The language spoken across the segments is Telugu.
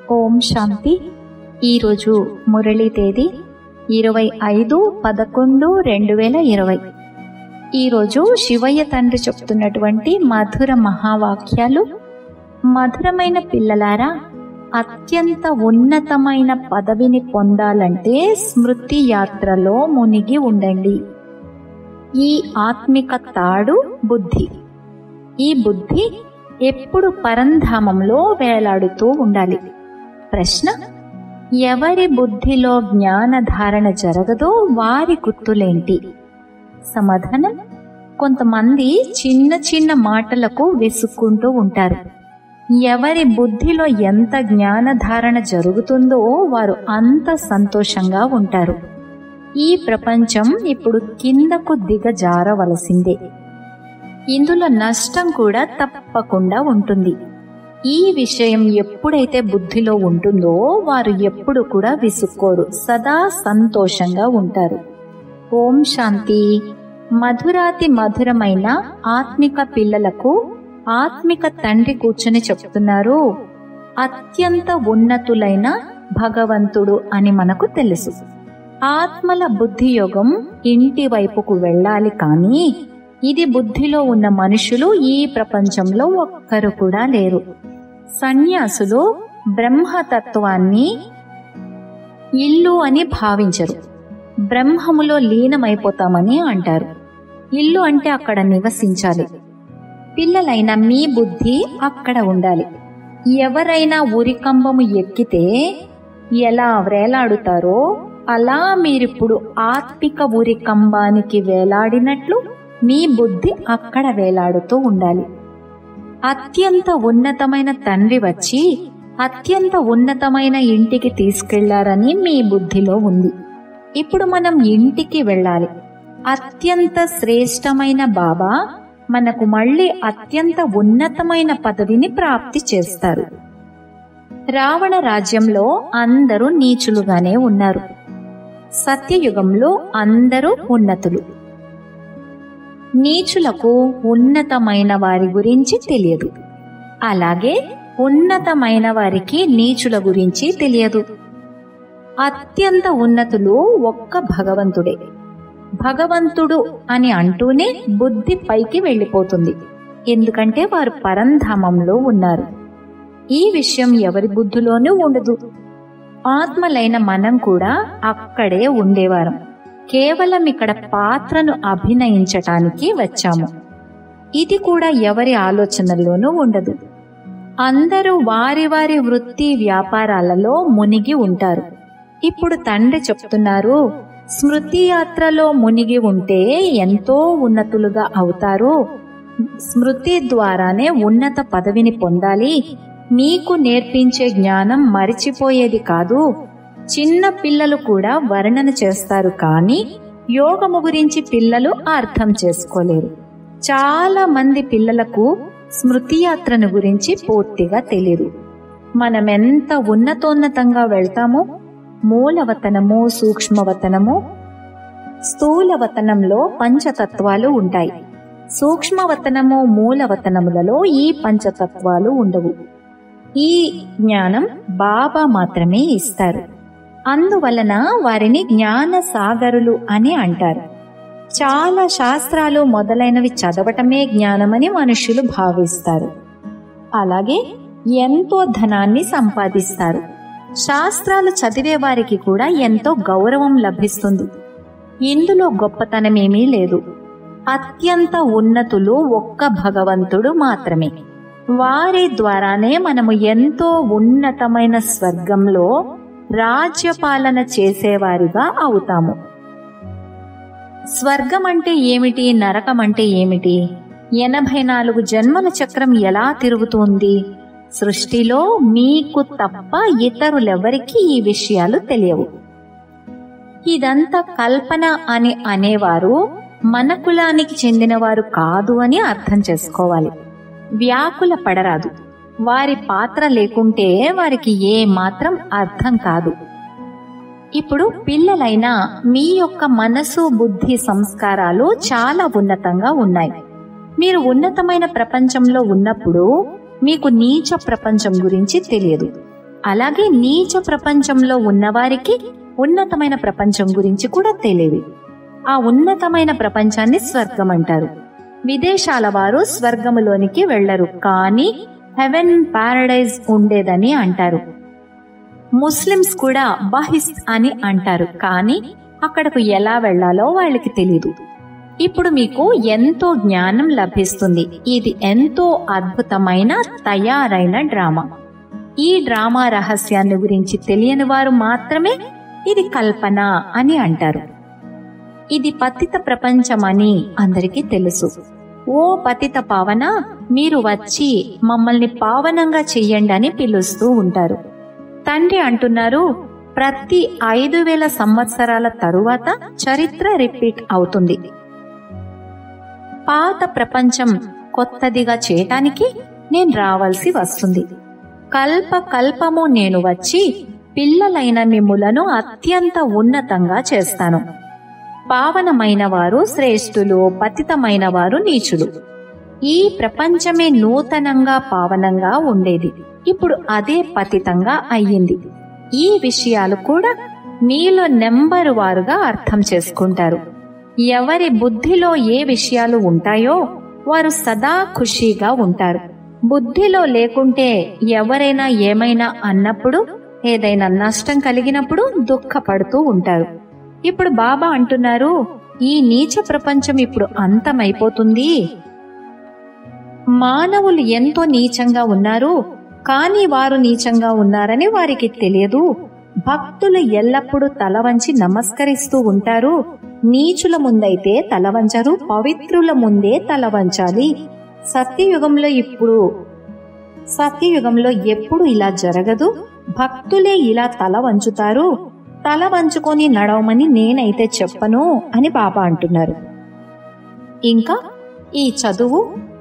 ఓం శాంతి ఈరోజు మురళీ తేదీ ఇరవై ఐదు పదకొండు రెండు వేల ఇరవై ఈరోజు శివయ్య తండ్రి చెప్తున్నటువంటి మధుర మహావాక్యాలు మధురమైన పిల్లలారా అత్యంత ఉన్నతమైన పదవిని పొందాలంటే స్మృతి యాత్రలో మునిగి ఉండండి ఈ ఆత్మిక తాడు బుద్ధి ఈ బుద్ధి ఎప్పుడు పరంధామంలో వేలాడుతూ ఉండాలి ప్రశ్న ఎవరి బుద్ధిలో జ్ఞాన ధారణ జరగదో వారి గుర్తులేంటి సమాధానం కొంతమంది చిన్న చిన్న మాటలకు విసుక్కుంటూ ఉంటారు ఎవరి బుద్ధిలో ఎంత జ్ఞాన ధారణ జరుగుతుందో వారు అంత సంతోషంగా ఉంటారు ఈ ప్రపంచం ఇప్పుడు కిందకు దిగజారవలసిందే ఇందులో నష్టం కూడా తప్పకుండా ఉంటుంది ఈ విషయం ఎప్పుడైతే బుద్ధిలో ఉంటుందో వారు ఎప్పుడు కూడా విసుక్కోరు సదా సంతోషంగా ఉంటారు ఓం శాంతి మధురాతి మధురమైన ఆత్మిక పిల్లలకు ఆత్మిక తండ్రి కూర్చొని చెప్తున్నారు అత్యంత ఉన్నతులైన భగవంతుడు అని మనకు తెలుసు ఆత్మల బుద్ధి యోగం ఇంటి వైపుకు వెళ్ళాలి కానీ ఇది బుద్ధిలో ఉన్న మనుషులు ఈ ప్రపంచంలో ఒక్కరు కూడా లేరు సన్యాసులు బ్రహ్మతత్వాన్ని ఇల్లు అని భావించరు బ్రహ్మములో లీనమైపోతామని అంటారు ఇల్లు అంటే అక్కడ నివసించాలి పిల్లలైన మీ బుద్ధి అక్కడ ఉండాలి ఎవరైనా ఉరికంబము ఎక్కితే ఎలా వేలాడుతారో అలా మీరిప్పుడు ఆత్మిక ఉరికంబానికి వేలాడినట్లు మీ బుద్ధి అక్కడ వేలాడుతూ ఉండాలి అత్యంత ఉన్నతమైన తండ్రి వచ్చి అత్యంత ఉన్నతమైన ఇంటికి తీసుకెళ్లారని మీ బుద్ధిలో ఉంది ఇప్పుడు మనం ఇంటికి వెళ్ళాలి అత్యంత శ్రేష్టమైన బాబా మనకు మళ్ళీ అత్యంత ఉన్నతమైన పదవిని ప్రాప్తి చేస్తారు రావణ రాజ్యంలో అందరూ నీచులుగానే ఉన్నారు సత్యయుగంలో అందరూ ఉన్నతులు నీచులకు ఉన్నతమైన వారి గురించి తెలియదు అలాగే ఉన్నతమైన వారికి నీచుల గురించి తెలియదు అత్యంత ఉన్నతులు ఒక్క భగవంతుడే భగవంతుడు అని అంటూనే బుద్ధి పైకి వెళ్ళిపోతుంది ఎందుకంటే వారు పరంధామంలో ఉన్నారు ఈ విషయం ఎవరి బుద్ధిలోనూ ఉండదు ఆత్మలైన మనం కూడా అక్కడే ఉండేవారం కేవలం ఇక్కడ పాత్రను అభినయించటానికి వచ్చాము ఇది కూడా ఎవరి ఆలోచనల్లోనూ ఉండదు అందరూ వారి వారి వృత్తి వ్యాపారాలలో మునిగి ఉంటారు ఇప్పుడు తండ్రి చెప్తున్నారు స్మృతి యాత్రలో మునిగి ఉంటే ఎంతో ఉన్నతులుగా అవుతారు స్మృతి ద్వారానే ఉన్నత పదవిని పొందాలి మీకు నేర్పించే జ్ఞానం మరిచిపోయేది కాదు చిన్న పిల్లలు కూడా వర్ణన చేస్తారు కానీ యోగము గురించి పిల్లలు అర్థం చేసుకోలేరు చాలా మంది పిల్లలకు స్మృతి యాత్రను గురించి పూర్తిగా తెలియదు మనమెంత ఉన్నతోన్నతంగా వెళ్తామో మూలవతనము సూక్ష్మవతనము స్థూలవతనంలో పంచతత్వాలు ఉంటాయి సూక్ష్మవతనము మూలవతనములలో ఈ పంచతత్వాలు ఉండవు ఈ జ్ఞానం బాబా మాత్రమే ఇస్తారు అందువలన వారిని జ్ఞాన సాగరులు అని అంటారు చాలా శాస్త్రాలు మొదలైనవి చదవటమే జ్ఞానమని మనుషులు భావిస్తారు అలాగే ఎంతో ధనాన్ని సంపాదిస్తారు శాస్త్రాలు చదివే వారికి కూడా ఎంతో గౌరవం లభిస్తుంది ఇందులో గొప్పతనమేమీ లేదు అత్యంత ఉన్నతులు ఒక్క భగవంతుడు మాత్రమే వారి ద్వారానే మనము ఎంతో ఉన్నతమైన స్వర్గంలో రాజ్యపాలన చేసేవారిగా అవుతాము స్వర్గం అంటే ఏమిటి నరకం అంటే ఏమిటి ఎనభై నాలుగు జన్మల చక్రం ఎలా తిరుగుతుంది సృష్టిలో మీకు తప్ప ఇతరులెవరికి ఈ విషయాలు తెలియవు ఇదంతా కల్పన అని అనేవారు మన కులానికి చెందినవారు కాదు అని అర్థం చేసుకోవాలి వ్యాకుల పడరాదు వారి పాత్ర లేకుంటే వారికి ఏ మాత్రం అర్థం కాదు ఇప్పుడు పిల్లలైన మీ యొక్క మనసు బుద్ధి సంస్కారాలు చాలా ఉన్నతంగా ఉన్నాయి మీరు ఉన్నతమైన ప్రపంచంలో ఉన్నప్పుడు మీకు నీచ ప్రపంచం గురించి తెలియదు అలాగే నీచ ప్రపంచంలో ఉన్నవారికి ఉన్నతమైన ప్రపంచం గురించి కూడా తెలియదు ఆ ఉన్నతమైన ప్రపంచాన్ని స్వర్గం అంటారు విదేశాల వారు స్వర్గములోనికి వెళ్లరు కానీ హెవెన్ పారడైజ్ ఉండేదని అంటారు ముస్లిమ్స్ కూడా బహిస్త్ అని అంటారు కానీ అక్కడకు ఎలా వెళ్లాలో వాళ్ళకి తెలియదు ఇప్పుడు మీకు ఎంతో జ్ఞానం లభిస్తుంది ఇది ఎంతో అద్భుతమైన తయారైన డ్రామా ఈ డ్రామా రహస్యాన్ని గురించి తెలియని వారు మాత్రమే ఇది కల్పన అని అంటారు ఇది పతిత ప్రపంచమని అందరికీ తెలుసు ఓ పతిత పావన మీరు వచ్చి మమ్మల్ని పావనంగా చెయ్యండి అని పిలుస్తూ ఉంటారు తండ్రి అంటున్నారు ప్రతి ఐదు వేల సంవత్సరాల తరువాత చరిత్ర రిపీట్ అవుతుంది పాత ప్రపంచం కొత్తదిగా చేయటానికి నేను రావాల్సి వస్తుంది కల్ప కల్పము నేను వచ్చి పిల్లలైన మిమ్ములను అత్యంత ఉన్నతంగా చేస్తాను పావనమైన వారు శ్రేష్ఠులు పతితమైన వారు నీచులు ఈ ప్రపంచమే నూతనంగా పావనంగా ఉండేది ఇప్పుడు అదే పతితంగా అయ్యింది ఈ విషయాలు కూడా మీలో నెంబరు వారుగా అర్థం చేసుకుంటారు ఎవరి బుద్ధిలో ఏ విషయాలు ఉంటాయో వారు సదా ఖుషీగా ఉంటారు బుద్ధిలో లేకుంటే ఎవరైనా ఏమైనా అన్నప్పుడు ఏదైనా నష్టం కలిగినప్పుడు దుఃఖపడుతూ ఉంటారు ఇప్పుడు బాబా అంటున్నారు ఈ నీచ ప్రపంచం ఇప్పుడు అంతమైపోతుంది మానవులు ఎంతో నీచంగా ఉన్నారు కానీ వారు నీచంగా ఉన్నారని వారికి తెలియదు భక్తులు ఎల్లప్పుడూ తల వంచి నమస్కరిస్తూ ఉంటారు నీచుల ముందైతే తల వంచరు పవిత్రుల ముందే తల వంచాలి సత్యయుగంలో ఇప్పుడు సత్యయుగంలో ఎప్పుడు ఇలా జరగదు భక్తులే ఇలా తల వంచుతారు తల వంచుకొని నడవమని నేనైతే చెప్పను అని బాబా అంటున్నారు ఇంకా ఈ చదువు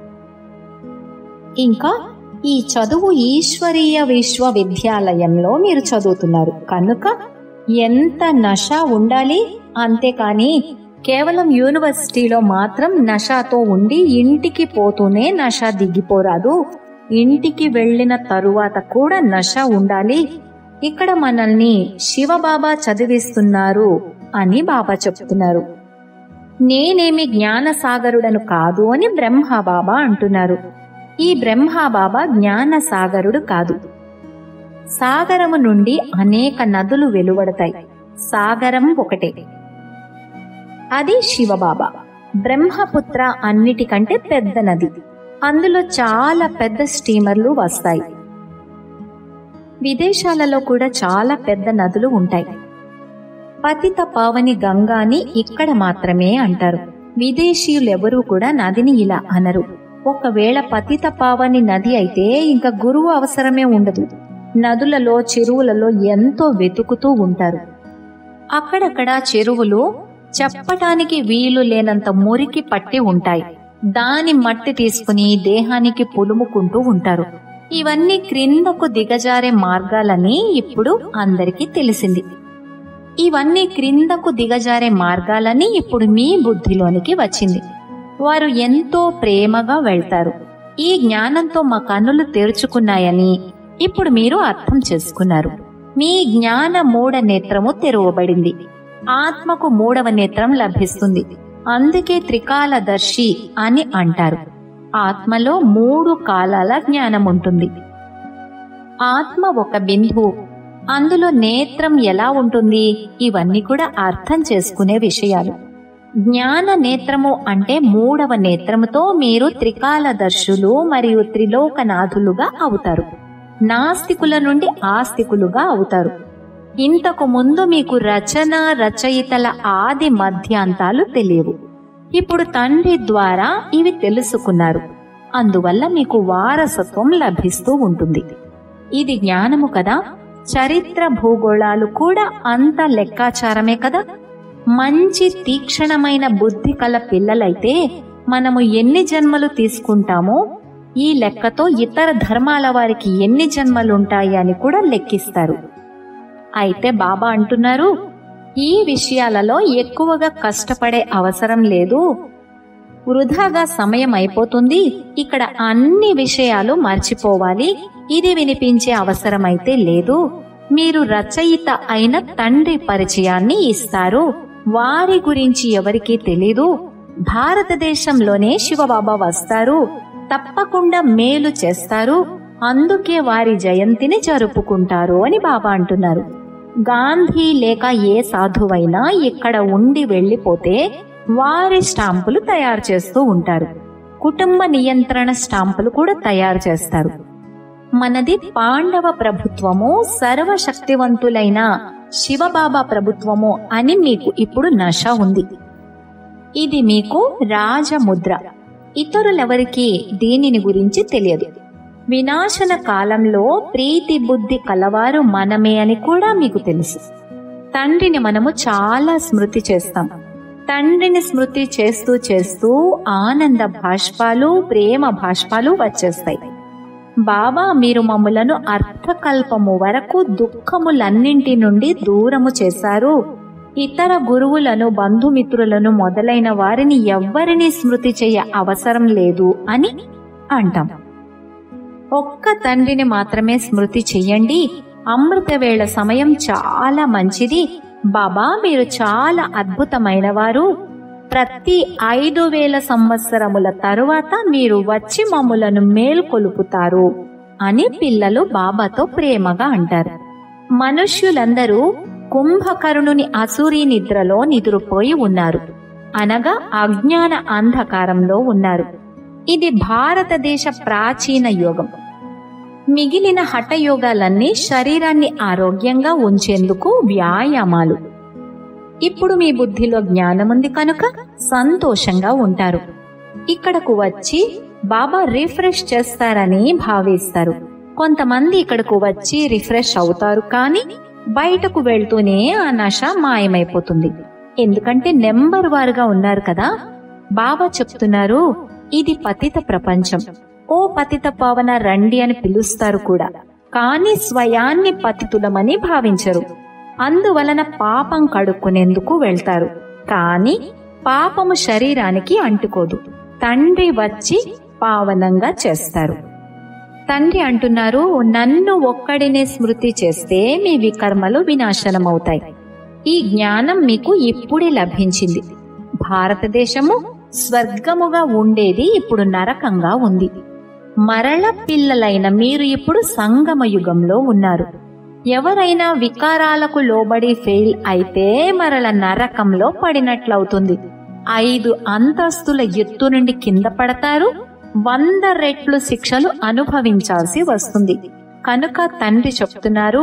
ఇంకా ఈ చదువు ఈశ్వరీయ విశ్వవిద్యాలయంలో మీరు చదువుతున్నారు కనుక ఎంత నష ఉండాలి అంతేకాని కేవలం యూనివర్సిటీలో మాత్రం నషాతో ఉండి ఇంటికి పోతూనే నష దిగిపోరాదు ఇంటికి వెళ్ళిన తరువాత కూడా నష ఉండాలి ఇక్కడ మనల్ని శివబాబా చదివిస్తున్నారు అని బాబా చెప్తున్నారు నేనేమి జ్ఞానసాగరుడను కాదు అని బ్రహ్మబాబా అంటున్నారు ఈ బ్రహ్మబాబా జ్ఞానసాగరుడు కాదు సాగరము నుండి అనేక నదులు వెలువడతాయి సాగరం ఒకటే అది శివబాబా బ్రహ్మపుత్ర అన్నిటికంటే పెద్ద నది అందులో చాలా పెద్ద స్టీమర్లు వస్తాయి విదేశాలలో కూడా చాలా పెద్ద నదులు ఉంటాయి పతిత పావని గంగాని ఇక్కడ మాత్రమే అంటారు విదేశీయులెవరూ కూడా నదిని ఇలా అనరు ఒకవేళ పతిత పావని నది అయితే ఇంకా గురువు అవసరమే ఉండదు నదులలో చెరువులలో ఎంతో వెతుకుతూ ఉంటారు అక్కడక్కడ చెరువులు చెప్పటానికి వీలు లేనంత మురికి పట్టి ఉంటాయి దాని మట్టి తీసుకుని దేహానికి పులుముకుంటూ ఉంటారు ఇవన్నీ క్రిందకు దిగజారే మార్గాలని ఇప్పుడు అందరికీ తెలిసింది ఇవన్నీ క్రిందకు దిగజారే మార్గాలని ఇప్పుడు మీ బుద్ధిలోనికి వచ్చింది వారు ఎంతో ప్రేమగా వెళ్తారు ఈ జ్ఞానంతో మా కన్నులు తెరుచుకున్నాయని ఇప్పుడు మీరు అర్థం చేసుకున్నారు మీ జ్ఞాన మూఢ నేత్రము తెరవబడింది ఆత్మకు మూడవ నేత్రం లభిస్తుంది అందుకే త్రికాలదర్శి అని అంటారు ఆత్మలో మూడు కాలాల జ్ఞానం ఉంటుంది ఆత్మ ఒక బిందువు అందులో నేత్రం ఎలా ఉంటుంది ఇవన్నీ కూడా అర్థం చేసుకునే విషయాలు జ్ఞాన నేత్రము అంటే మూడవ నేత్రముతో మీరు త్రికాలదర్శులు మరియు త్రిలోకనాథులుగా అవుతారు నాస్తికుల నుండి ఆస్తికులుగా అవుతారు ఇంతకు ముందు మీకు రచన రచయితల ఆది మధ్యాంతాలు తెలియవు ఇప్పుడు తండ్రి ద్వారా ఇవి తెలుసుకున్నారు అందువల్ల మీకు వారసత్వం లభిస్తూ ఉంటుంది ఇది జ్ఞానము కదా చరిత్ర భూగోళాలు కూడా అంత లెక్కాచారమే కదా మంచి తీక్షణమైన బుద్ధి కల పిల్లలైతే మనము ఎన్ని జన్మలు తీసుకుంటామో ఈ లెక్కతో ఇతర ధర్మాల వారికి ఎన్ని జన్మలుంటాయి అని కూడా లెక్కిస్తారు అయితే బాబా అంటున్నారు ఈ విషయాలలో ఎక్కువగా కష్టపడే అవసరం లేదు వృధాగా సమయం అయిపోతుంది ఇక్కడ అన్ని విషయాలు మర్చిపోవాలి ఇది వినిపించే అవసరమైతే లేదు మీరు రచయిత అయిన తండ్రి పరిచయాన్ని ఇస్తారు వారి గురించి ఎవరికీ తెలీదు భారతదేశంలోనే శివబాబా వస్తారు తప్పకుండా మేలు చేస్తారు అందుకే వారి జయంతిని జరుపుకుంటారు అని బాబా అంటున్నారు గాంధీ లేక ఏ సాధువైనా ఇక్కడ ఉండి వెళ్ళిపోతే వారి స్టాంపులు తయారు చేస్తూ ఉంటారు కుటుంబ నియంత్రణ స్టాంపులు కూడా తయారు చేస్తారు మనది పాండవ ప్రభుత్వము సర్వశక్తివంతులైన శివబాబా ప్రభుత్వము అని మీకు ఇప్పుడు నష ఉంది ఇది మీకు రాజముద్ర ఇతరులెవరికి దీనిని గురించి తెలియదు వినాశన కాలంలో ప్రీతి బుద్ధి కలవారు మనమే అని కూడా మీకు తెలుసు తండ్రిని మనము చాలా స్మృతి చేస్తాం తండ్రిని స్మృతి చేస్తూ చేస్తూ ఆనంద భాష్పాలు ప్రేమ భాష్పాలు వచ్చేస్తాయి బాబా మీరు మమ్ములను అర్థకల్పము వరకు దుఃఖములన్నింటి నుండి దూరము చేశారు ఇతర గురువులను బంధుమిత్రులను మొదలైన వారిని ఎవ్వరిని స్మృతి చేయ అవసరం లేదు అని అంటాం ఒక్క తండ్రిని మాత్రమే స్మృతి చెయ్యండి అమృతవేళ సమయం చాలా మంచిది బాబా మీరు చాలా అద్భుతమైన వారు ప్రతి ఐదు వేల సంవత్సరముల తరువాత మీరు వచ్చి మమ్ములను మేల్కొలుపుతారు అని పిల్లలు బాబాతో ప్రేమగా అంటారు మనుష్యులందరూ కుంభకర్ణుని అసూరి నిద్రలో నిద్రపోయి ఉన్నారు అనగా అజ్ఞాన అంధకారంలో ఉన్నారు ఇది భారతదేశ ప్రాచీన యోగం మిగిలిన హఠయోగాలన్నీ శరీరాన్ని ఆరోగ్యంగా ఉంచేందుకు వ్యాయామాలు ఇప్పుడు మీ బుద్ధిలో జ్ఞానముంది కనుక సంతోషంగా ఉంటారు ఇక్కడకు వచ్చి బాబా రిఫ్రెష్ చేస్తారని భావిస్తారు కొంతమంది ఇక్కడకు వచ్చి రిఫ్రెష్ అవుతారు కానీ బయటకు వెళ్తూనే ఆ నష మాయమైపోతుంది ఎందుకంటే నెంబర్ వారుగా ఉన్నారు కదా బాబా చెప్తున్నారు ఇది పతిత ప్రపంచం ఓ పతిత పవన రండి అని పిలుస్తారు కూడా కానీ స్వయాన్ని పతితులమని భావించరు అందువలన పాపం కడుక్కునేందుకు వెళ్తారు కానీ పాపము శరీరానికి అంటుకోదు తండ్రి వచ్చి పావనంగా చేస్తారు తండ్రి అంటున్నారు నన్ను ఒక్కడినే స్మృతి చేస్తే మీ వికర్మలు వినాశనమవుతాయి ఈ జ్ఞానం మీకు ఇప్పుడే లభించింది భారతదేశము స్వర్గముగా ఉండేది ఇప్పుడు నరకంగా ఉంది మరల పిల్లలైన మీరు ఇప్పుడు సంగమ యుగంలో ఉన్నారు ఎవరైనా వికారాలకు లోబడి ఫెయిల్ అయితే మరల నరకంలో పడినట్లవుతుంది ఐదు అంతస్తుల ఎత్తు నుండి కింద పడతారు వంద రెట్లు శిక్షలు అనుభవించాల్సి వస్తుంది కనుక తండ్రి చెప్తున్నారు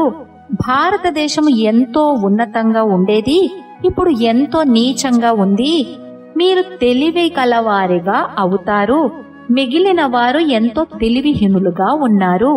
భారతదేశం ఎంతో ఉన్నతంగా ఉండేది ఇప్పుడు ఎంతో నీచంగా ఉంది మీరు తెలివి కలవారిగా అవుతారు మిగిలిన వారు ఎంతో తెలివిహీనులుగా ఉన్నారు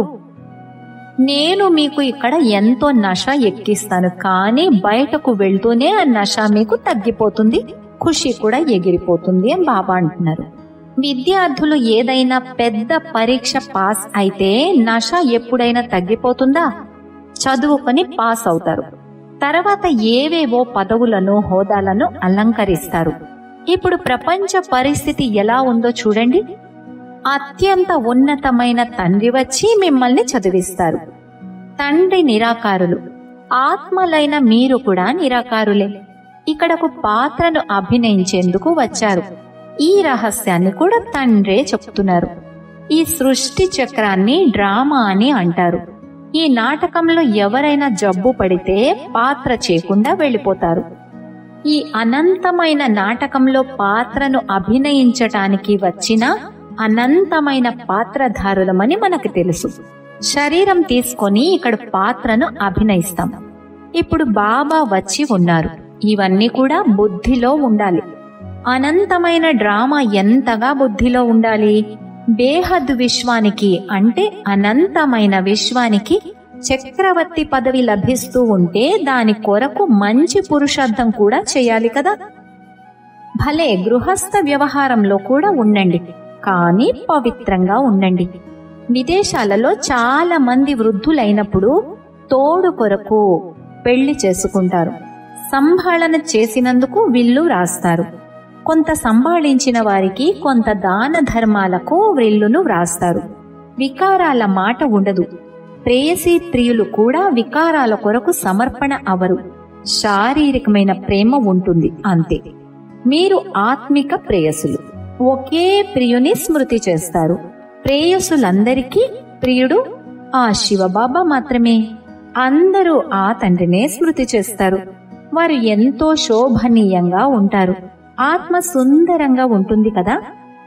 నేను మీకు ఇక్కడ ఎంతో నష ఎక్కిస్తాను కానీ బయటకు వెళ్తూనే ఆ నష మీకు తగ్గిపోతుంది ఖుషి కూడా ఎగిరిపోతుంది అని బాబా అంటున్నారు విద్యార్థులు ఏదైనా పెద్ద పరీక్ష పాస్ అయితే నష ఎప్పుడైనా తగ్గిపోతుందా చదువుకొని పాస్ అవుతారు తర్వాత ఏవేవో పదవులను హోదాలను అలంకరిస్తారు ఇప్పుడు ప్రపంచ పరిస్థితి ఎలా ఉందో చూడండి అత్యంత ఉన్నతమైన తండ్రి వచ్చి మిమ్మల్ని చదివిస్తారు తండ్రి నిరాకారులు ఆత్మలైన మీరు కూడా నిరాకారులే ఇక్కడకు పాత్రను అభినయించేందుకు వచ్చారు ఈ రహస్యాన్ని కూడా తండ్రే చెప్తున్నారు ఈ సృష్టి చక్రాన్ని డ్రామా అని అంటారు ఈ నాటకంలో ఎవరైనా జబ్బు పడితే పాత్ర చేయకుండా వెళ్ళిపోతారు ఈ అనంతమైన నాటకంలో పాత్రను అభినయించటానికి వచ్చిన అనంతమైన పాత్రధారులమని మనకు తెలుసు శరీరం తీసుకొని ఇక్కడ పాత్రను అభినయిస్తాం ఇప్పుడు బాబా వచ్చి ఉన్నారు ఇవన్నీ కూడా బుద్ధిలో ఉండాలి అనంతమైన డ్రామా ఎంతగా బుద్ధిలో ఉండాలి బేహద్ విశ్వానికి అంటే అనంతమైన విశ్వానికి చక్రవర్తి పదవి లభిస్తూ ఉంటే దాని కొరకు మంచి పురుషార్థం కూడా చేయాలి కదా భలే గృహస్థ వ్యవహారంలో కూడా ఉండండి కానీ పవిత్రంగా ఉండండి విదేశాలలో చాలా మంది వృద్ధులైనప్పుడు తోడు కొరకు పెళ్లి చేసుకుంటారు సంభాళన చేసినందుకు విల్లు రాస్తారు కొంత సంభాళించిన వారికి కొంత దాన ధర్మాలకు వ్రిల్లును వ్రాస్తారు వికారాల మాట ఉండదు ప్రేయసీ ప్రియులు కూడా వికారాల కొరకు సమర్పణ అవరు శారీరకమైన ప్రేమ ఉంటుంది అంతే మీరు ఆత్మిక ప్రేయసులు ఒకే ప్రియుని స్మృతి చేస్తారు ప్రేయసులందరికీ ప్రియుడు ఆ శివబాబా మాత్రమే అందరూ ఆ తండ్రినే స్మృతి చేస్తారు వారు ఎంతో శోభనీయంగా ఉంటారు ఆత్మ సుందరంగా ఉంటుంది కదా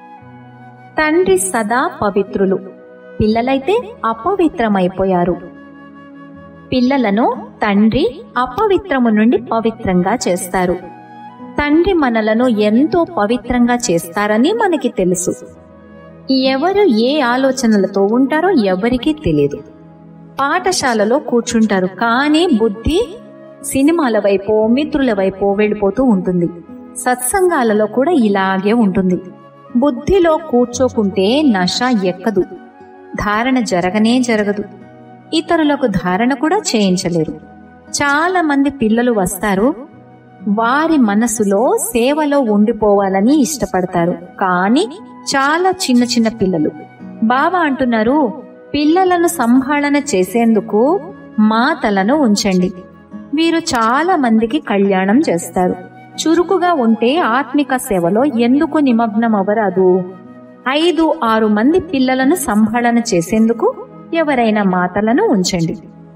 తండ్రి సదా పవిత్రులు పిల్లలైతే అపవిత్రమైపోయారు పిల్లలను తండ్రి అపవిత్రము నుండి పవిత్రంగా చేస్తారు తండ్రి మనలను ఎంతో పవిత్రంగా చేస్తారని మనకి తెలుసు ఎవరు ఏ ఆలోచనలతో ఉంటారో ఎవరికీ తెలియదు పాఠశాలలో కూర్చుంటారు కానీ బుద్ధి సినిమాల వైపో మిత్రుల వైపో వెళ్ళిపోతూ ఉంటుంది సత్సంగాలలో కూడా ఇలాగే ఉంటుంది బుద్ధిలో కూర్చోకుంటే నష ఎక్కదు ధారణ జరగనే జరగదు ఇతరులకు ధారణ కూడా చేయించలేరు చాలా మంది పిల్లలు వస్తారు వారి మనసులో సేవలో ఉండిపోవాలని ఇష్టపడతారు కానీ చాలా చిన్న చిన్న పిల్లలు బాబా అంటున్నారు పిల్లలను సంభాళన చేసేందుకు మాతలను ఉంచండి వీరు చాలా మందికి కళ్యాణం చేస్తారు చురుకుగా ఉంటే ఆత్మిక సేవలో ఎందుకు నిమగ్నం అవ్వరాదు ఐదు ఆరు మంది పిల్లలను సంభాళన చేసేందుకు ఎవరైనా మాతలను ఉంచండి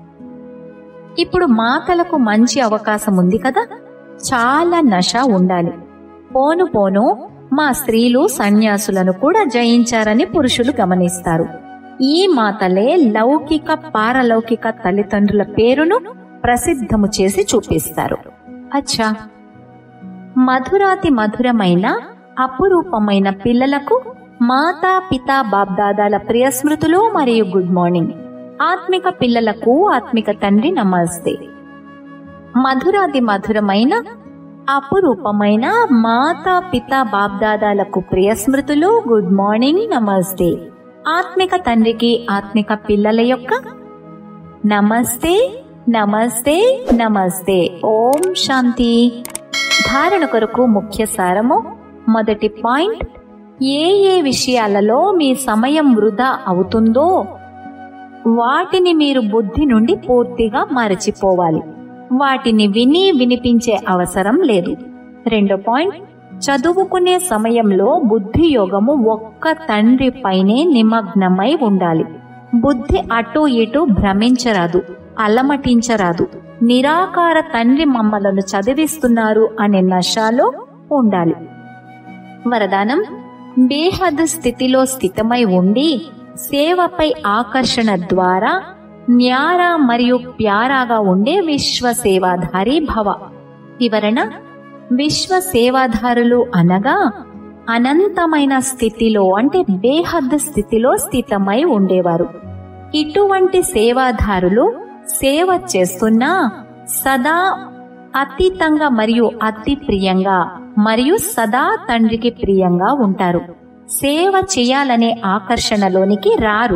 ఇప్పుడు మాతలకు మంచి అవకాశం ఉంది కదా చాలా నష ఉండాలి పోను పోను మా స్త్రీలు సన్యాసులను కూడా జయించారని పురుషులు గమనిస్తారు ఈ మాతలే లౌకిక పారలౌకిక తల్లిదండ్రుల పేరును ప్రసిద్ధము చేసి చూపిస్తారు అచ్చా మధురాతి మధురమైన అపురూపమైన పిల్లలకు మాతా పితా బాబ్దాదాల ప్రియ స్మృతులు మరియు గుడ్ మార్నింగ్ ఆత్మిక పిల్లలకు ఆత్మిక తండ్రి నమస్తే మధురాతి మధురమైన అపురూపమైన మాతా పితా బాబ్దాదాలకు ప్రియ స్మృతులు గుడ్ మార్నింగ్ నమస్తే ఆత్మిక తండ్రికి ఆత్మిక పిల్లల యొక్క నమస్తే నమస్తే నమస్తే ఓం శాంతి ధారణ కొరకు ముఖ్య సారము మొదటి పాయింట్ ఏ ఏ విషయాలలో మీ సమయం వృధా అవుతుందో వాటిని మీరు బుద్ధి నుండి పూర్తిగా మరచిపోవాలి వాటిని విని వినిపించే అవసరం లేదు రెండో పాయింట్ చదువుకునే సమయంలో బుద్ధి యోగము ఒక్క తండ్రి పైనే నిమగ్నమై ఉండాలి బుద్ధి అటు ఇటు భ్రమించరాదు అలమటించరాదు నిరాకార తండ్రి మమ్మలను చదివిస్తున్నారు అనే నశాలో ఉండాలి వరదానం బేహద్ స్థితిలో స్థితమై ఉండి సేవపై ఆకర్షణ ద్వారా న్యారా మరియు ప్యారాగా ఉండే విశ్వ సేవాధారి భవ వివరణ విశ్వ సేవాధారులు అనగా అనంతమైన స్థితిలో అంటే బేహద్ స్థితిలో స్థితమై ఉండేవారు ఇటువంటి సేవాధారులు సేవ చేస్తున్నా సదా అతీతంగా మరియు అతి ప్రియంగా మరియు సదా తండ్రికి ప్రియంగా ఉంటారు సేవ చేయాలనే ఆకర్షణలోనికి రారు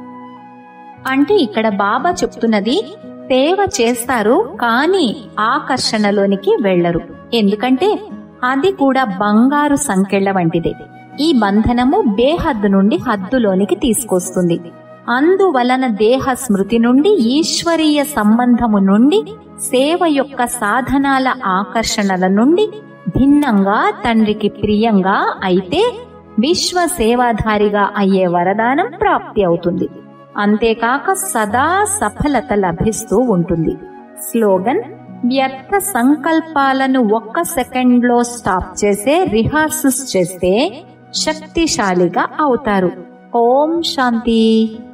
అంటే ఇక్కడ బాబా చెప్తున్నది సేవ చేస్తారు కానీ ఆకర్షణలోనికి వెళ్లరు ఎందుకంటే అది కూడా బంగారు సంకెళ్ల వంటిదే ఈ బంధనము బేహద్దు నుండి హద్దులోనికి తీసుకొస్తుంది అందువలన దేహ స్మృతి నుండి ఈశ్వరీయ సంబంధము నుండి సేవ యొక్క సాధనాల ఆకర్షణల నుండి భిన్నంగా తండ్రికి ప్రియంగా అయితే విశ్వ సేవాధారిగా అయ్యే వరదానం ప్రాప్తి అవుతుంది అంతేకాక సదా సఫలత లభిస్తూ ఉంటుంది స్లోగన్ వ్యర్థ సంకల్పాలను ఒక్క సెకండ్లో స్టాప్ చేసే రిహార్సల్స్ చేస్తే శక్తిశాలిగా అవుతారు ఓం శాంతి